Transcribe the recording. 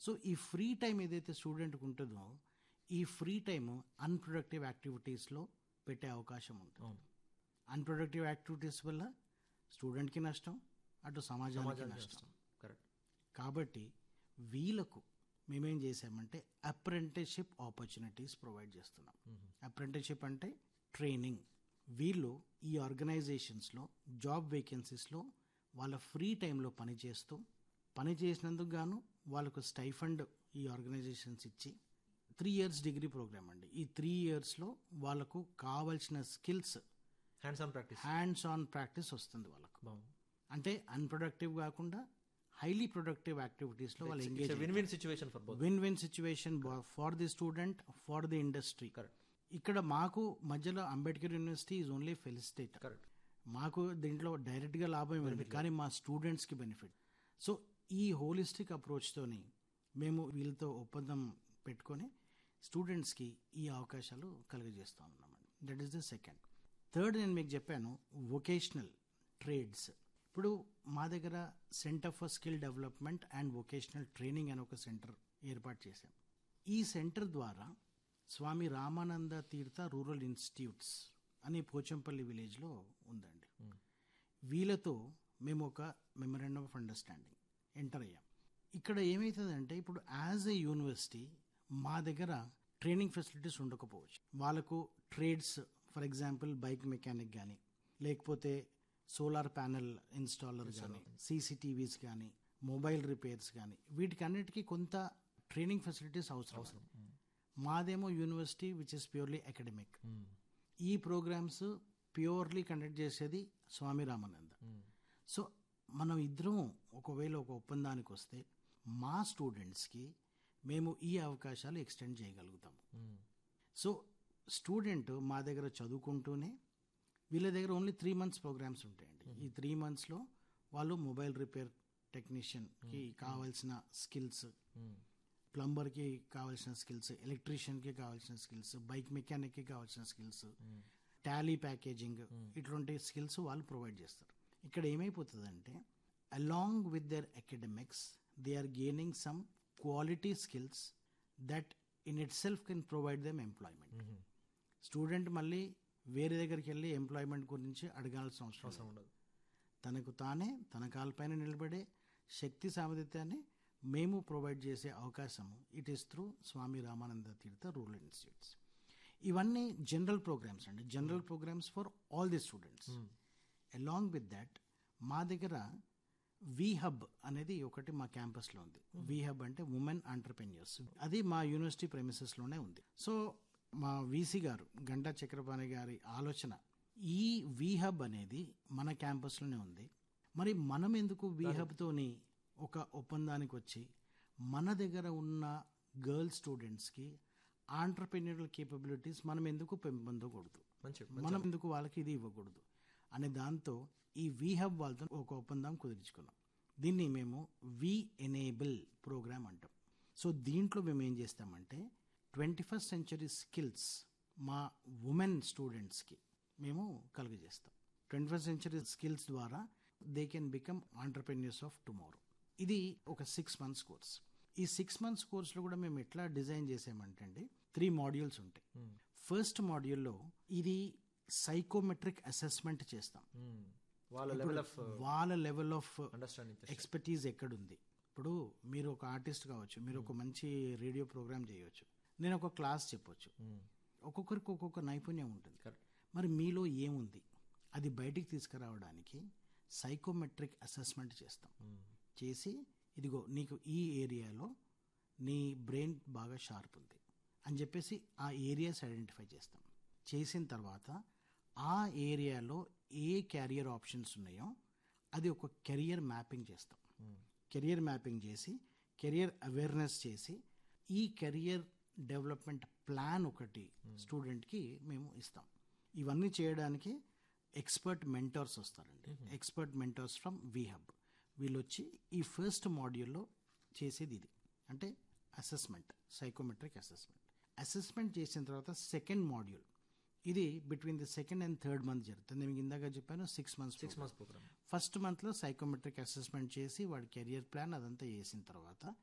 So ఈ free time ఏదైతే స్టూడెంట్కి ఉంటుందో ఈ ఫ్రీ టైం అన్ప్రొడక్టివ్ యాక్టివిటీస్లో పెట్టే అవకాశం ఉంటుంది అవును అన్ప్రొడక్టివ్ యాక్టివిటీస్ వల్ల స్టూడెంట్కి నష్టం అటు సమాజానికి సమాజానికి నష్టం నష్టం కరెక్ట్ కాబట్టి వీళ్ళకు మేమేం చేసామంటే అప్రెంటిస్షిప్ ఆపర్చునిటీస్ ప్రొవైడ్ చేస్తున్నాం అప్రెంటిస్షిప్ అంటే ట్రైనింగ్ వీళ్ళు ఈ ఆర్గనైజేషన్స్లో జాబ్ వేకెన్సీస్లో వాళ్ళ ఫ్రీ టైంలో పనిచేస్తూ పని చేసినందుకు గాను వాళ్ళకు స్టైఫండ్ ఈ ఆర్గనైజేషన్స్ ఇచ్చి త్రీ ఇయర్స్ డిగ్రీ ప్రోగ్రామ్ అండి ఈ త్రీ ఇయర్స్లో వాళ్ళకు కావాల్సిన skills hands on practice hands on practice వస్తుంది వాళ్ళకు బాగుంది అంటే అన్ప్రొడక్టివ్ కాకుండా హైలీ ప్రొడక్టివ్ యాక్టివిటీస్లో వాళ్ళు engage win win situation for both win win situation for the student for the industry correct ఇక్కడ మాకు మధ్యలో Ambedkar university is only felicitate correct మాకు దీంట్లో డైరెక్ట్ గా లాభం ఏమి లేదు కానీ మా స్టూడెంట్స్ కి బెనిఫిట్ సో ఈ హోలిస్టిక్ అప్రోచ్ తోని మేము వీళ్ళతో ఒప్పందం పెట్టుకొని స్టూడెంట్స్ కి ఈ అవకాశాలు కలుగజేస్తా ఉన్నామండి that is the second third నేను మీకు చెప్పాను వొకేషనల్ ట్రేడ్స్ ఇప్పుడు మా దగ్గర centre for skill development and vocational training అని ఒక సెంటర్ ఏర్పాటు చేశాం ఈ సెంటర్ ద్వారా స్వామి రామానంద తీర్థ రూరల్ ఇన్స్టిట్యూట్స్ అనే పోచంపల్లి విలేజ్లో ఉందండి వీళ్ళతో మేము ఒక మెమరాండం ఆఫ్ అండర్స్టాండింగ్ ఎంటర్ అయ్యాం ఇక్కడ ఏమవుతుందంటే ఇప్పుడు యాజ్ ఏ యూనివర్సిటీ మా దగ్గర ట్రైనింగ్ ఫెసిలిటీస్ ఉండకపోవచ్చు వాళ్ళకు trades for example bike mechanic కానీ లేకపోతే సోలార్ ప్యానెల్ ఇన్స్టాలర్ కానీ సీసీటీవీస్ కానీ మొబైల్ రిపేర్స్ కానీ వీటికి అన్నిటికీ కొంత ట్రైనింగ్ ఫెసిలిటీస్ అవసరం మాదేమో university which is purely academic ఈ ప్రోగ్రామ్స్ ప్యూర్లీ కండక్ట్ చేసేది స్వామి రామానంద సో మనం ఇద్దరం ఒకవేళ ఒక ఒప్పందానికి వస్తే మా స్టూడెంట్స్కి మేము ఈ అవకాశాలు ఎక్స్టెండ్ చేయగలుగుతాము సో స్టూడెంట్ మా దగ్గర చదువుకుంటూనే వీళ్ళ దగ్గర ఓన్లీ త్రీ మంత్స్ ప్రోగ్రామ్స్ ఉంటాయండి ఈ త్రీ మంత్స్లో వాళ్ళు మొబైల్ రిపేర్ టెక్నీషియన్కి కావాల్సిన స్కిల్స్ ప్లంబర్కి కావాల్సిన స్కిల్స్ ఎలక్ట్రీషియన్కి కావాల్సిన స్కిల్స్ బైక్ మెకానిక్కి కావాల్సిన స్కిల్స్ టాలీ ప్యాకేజింగ్ ఇటువంటి స్కిల్స్ వాళ్ళు ప్రొవైడ్ చేస్తారు ఇక్కడ ఏమైపోతుందంటే along with their academics they are gaining some quality skills that in itself can provide them employment student మళ్ళీ వేరే దగ్గరికి వెళ్ళి ఎంప్లాయ్మెంట్ గురించి అడగాల్సిన అవసరం లేదు. అవసరం ఉండదు తనకు తానే తన కాల్పైన నిలబడే శక్తి సామర్థ్యాన్ని మేము ప్రొవైడ్ చేసే అవకాశము it is through Swami Ramananda Tirtha rural institutes ఇవన్నీ జనరల్ ప్రోగ్రామ్స్ అండి general programmes for all the students along with that మా దగ్గర వి హబ్ అనేది ఒకటి మా క్యాంపస్లో ఉంది వి హబ్ అంటే ఉమెన్ ఆంటర్ప్రెన్యూర్స్ అది మా యూనివర్సిటీ లోనే ఉంది సో మా వీసీ గారు గంటా చక్రపాణి గారి ఆలోచన ఈ వి హబ్ అనేది మన క్యాంపస్లోనే ఉంది మరి మనం ఎందుకు వి హబ్తోని ఒక ఒప్పందానికి వచ్చి మన దగ్గర ఉన్న గర్ల్ స్టూడెంట్స్కి ఆంటర్ప్రెన్యూరల్ కేపబిలిటీస్ మనం ఎందుకు పెంపొందకూడదు మంచి మనం ఎందుకు వాళ్ళకి ఇది ఇవ్వకూడదు అనే దాంతో ఈ వి హబ్ వాళ్ళతో ఒక ఒప్పందం కుదుర్చుకున్నాం దీన్ని మేము వి ఎనేబుల్ ప్రోగ్రామ్ అంటాం సో దీంట్లో మేము ఏం చేస్తామంటే ట్వంటీ ఫస్ట్ సెంచరీ స్కిల్స్ మా ఉమెన్ స్టూడెంట్స్కి మేము కలుగజేస్తాం ట్వంటీ ఫస్ట్ సెంచరీ స్కిల్స్ ద్వారా they can become entrepreneurs of tomorrow ఇది ఒక సిక్స్ మంత్స్ కోర్స్ ఈ సిక్స్ మంత్స్ కోర్సులో కూడా మేము ఎట్లా డిజైన్ చేసామంటే అండి త్రీ మాడ్యూల్స్ ఉంటాయి ఫస్ట్ మాడ్యూల్లో ఇది సైకోమెట్రిక్ అసెస్మెంట్ చేస్తాం వాళ్ళ లెవెల్ ఆఫ్ వాళ్ళ లెవెల్ ఆఫ్ అండర్స్టాండింగ్ ఎక్స్పర్టీజ్ ఎక్కడుంది ఇప్పుడు మీరు ఒక ఆర్టిస్ట్ కావచ్చు మీరు ఒక మంచి రేడియో ప్రోగ్రామ్ చేయవచ్చు నేను ఒక క్లాస్ చెప్పొచ్చు ఒక్కొక్కరికి ఒక్కొక్క నైపుణ్యం ఉంటుంది Correct. మరి మీలో ఏముంది అది బయటికి తీసుకురావడానికి సైకోమెట్రిక్ అసెస్మెంట్ చేస్తాం చేసి ఇదిగో నీకు ఈ ఏరియాలో నీ బ్రెయిన్ బాగా షార్ప్ ఉంది అని చెప్పేసి ఆ ఏరియాస్ ఐడెంటిఫై చేస్తాం చేసిన తర్వాత ఆ ఏరియాలో ఏ క్యారియర్ ఆప్షన్స్ ఉన్నాయో అది ఒక కెరియర్ మ్యాపింగ్ చేస్తాం కెరియర్ మ్యాపింగ్ చేసి కెరియర్ అవేర్నెస్ చేసి ఈ కెరియర్ డెవలప్మెంట్ ప్లాన్ ఒకటి స్టూడెంట్కి మేము ఇస్తాం ఇవన్నీ చేయడానికి ఎక్స్పర్ట్ మెంటర్స్ వస్తారండి ఎక్స్పర్ట్ మెంటర్స్ ఫ్రమ్ హబ్ వీళ్ళు వచ్చి ఈ ఫస్ట్ మాడ్యూల్లో చేసేది ఇది అంటే అసెస్మెంట్ సైకోమెట్రిక్ అసెస్మెంట్ అసెస్మెంట్ చేసిన తర్వాత సెకండ్ మాడ్యూల్ ఇది between the second and third month జరుగుతుంది నేను మీకు ఇందాక చెప్పాను six months six months programme first మంత్లో సైకోమెట్రిక్ అసెస్మెంట్ చేసి వాడి కెరియర్ ప్లాన్ అదంతా చేసిన తర్వాత